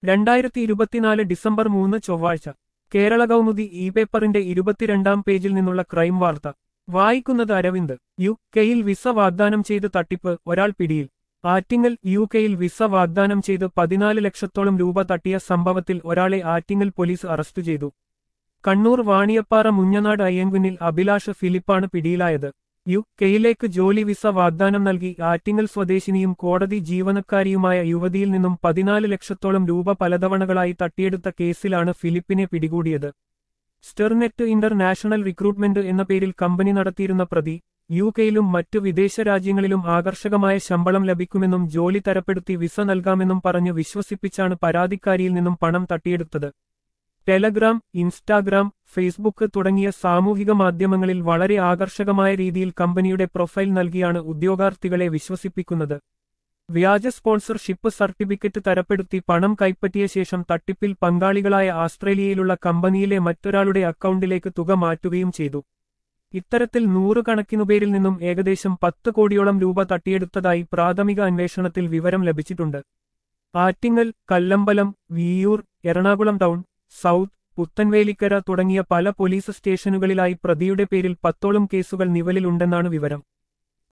രണ്ടായിരത്തി ഇരുപത്തിനാല് ഡിസംബർ മൂന്ന് ചൊവ്വാഴ്ച കേരള കൗമുദി ഇ പേപ്പറിന്റെ ഇരുപത്തിരണ്ടാം പേജിൽ നിന്നുള്ള ക്രൈം വാർത്ത വായിക്കുന്നത് അരവിന്ദ് യു കെയിൽ വിസ വാഗ്ദാനം ചെയ്ത് തട്ടിപ്പ് ഒരാൾ പിടിയിൽ ആറ്റിങ്ങൽ യു കെയിൽ വിസ വാഗ്ദാനം ചെയ്ത് പതിനാല് ലക്ഷത്തോളം രൂപ തട്ടിയ സംഭവത്തിൽ ഒരാളെ ആറ്റിങ്ങൽ പോലീസ് അറസ്റ്റ് ചെയ്തു കണ്ണൂർ വാണിയപ്പാറ മുഞ്ഞനാട് അയ്യങ്കുന്നിൽ അഭിലാഷ് ഫിലിപ്പാണ് പിടിയിലായത് യു കെയിലേക്ക് ജോലി വിസ വാഗ്ദാനം നൽകി ആറ്റിങ്ങൽ സ്വദേശിനിയും കോടതി ജീവനക്കാരിയുമായ യുവതിയിൽ നിന്നും പതിനാല് ലക്ഷത്തോളം രൂപ പലതവണകളായി തട്ടിയെടുത്ത കേസിലാണ് ഫിലിപ്പിനെ പിടികൂടിയത് സ്റ്റെർനെറ്റ് ഇന്റർനാഷണൽ റിക്രൂട്ട്മെന്റ് എന്ന പേരിൽ കമ്പനി നടത്തിയിരുന്ന പ്രതി യു കെയിലും മറ്റു വിദേശ രാജ്യങ്ങളിലും ആകർഷകമായ ശമ്പളം ലഭിക്കുമെന്നും ജോലി തരപ്പെടുത്തി വിസ നൽകാമെന്നും പറഞ്ഞു വിശ്വസിപ്പിച്ചാണ് പരാതിക്കാരിയിൽ നിന്നും പണം തട്ടിയെടുത്തത് ടെലഗ്രാം ഇൻസ്റ്റാഗ്രാം ഫേസ്ബുക്ക് തുടങ്ങിയ സാമൂഹിക മാധ്യമങ്ങളിൽ വളരെ ആകർഷകമായ രീതിയിൽ കമ്പനിയുടെ പ്രൊഫൈൽ നൽകിയാണ് ഉദ്യോഗാർത്ഥികളെ വിശ്വസിപ്പിക്കുന്നത് വ്യാജ സ്പോൺസർഷിപ്പ് സർട്ടിഫിക്കറ്റ് തരപ്പെടുത്തി പണം കൈപ്പറ്റിയ ശേഷം തട്ടിപ്പിൽ പങ്കാളികളായ ആസ്ട്രേലിയയിലുള്ള കമ്പനിയിലെ മറ്റൊരാളുടെ അക്കൗണ്ടിലേക്ക് തുക മാറ്റുകയും ചെയ്തു ഇത്തരത്തിൽ നൂറുകണക്കിനുപേരിൽ നിന്നും ഏകദേശം പത്ത് കോടിയോളം രൂപ തട്ടിയെടുത്തതായി പ്രാഥമിക അന്വേഷണത്തിൽ വിവരം ലഭിച്ചിട്ടുണ്ട് ആറ്റിങ്ങൽ കല്ലമ്പലം വിയൂർ എറണാകുളം ടൗൺ സൗത്ത് പുത്തൻവേലിക്കര തുടങ്ങിയ പല പോലീസ് സ്റ്റേഷനുകളിലായി പ്രതിയുടെ പേരിൽ പത്തോളം കേസുകൾ നിലവിലുണ്ടെന്നാണ് വിവരം